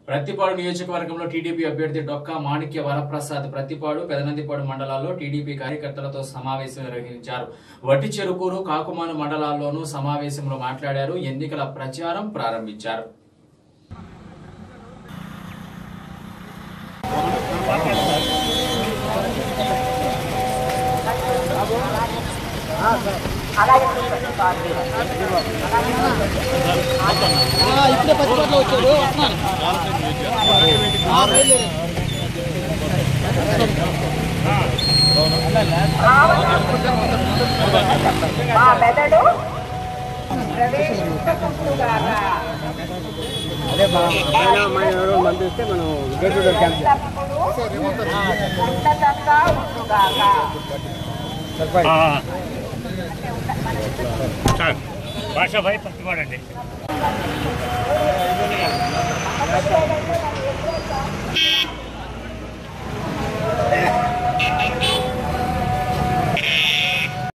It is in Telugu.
ప్రతిపాడు నియోజకవర్గంలో టీడీపీ అభ్యర్థి డొక్కా మాణిక్య వరప్రసాద్ ప్రతిపాడు పెదనందిపాడు మండలాల్లో టీడీపీ కార్యకర్తలతో సమావేశం నిర్వహించారు వట్టి చెరుకూరు కాకుమాను మండలాల్లోనూ సమావేశంలో మాట్లాడారు ఎన్నికల ప్రచారం ప్రారంభించారు ఇప్పుడే పచ్చిపట్లో వచ్చాడు వస్తున్నాను ఆ, బయలుదేరు. మా మెదడు ప్రవేశించకుండుగాక అదే మా పైన అమ్మాయి ఎవరో పంపిస్తే మనం గేట్ టు డోర్ క్యాంప్ చేయాలి. తప్పుడు ఉన్నతంగా ఉండుగాక సర్పంచ్ సార్ భాష భయ పట్టుకోడండి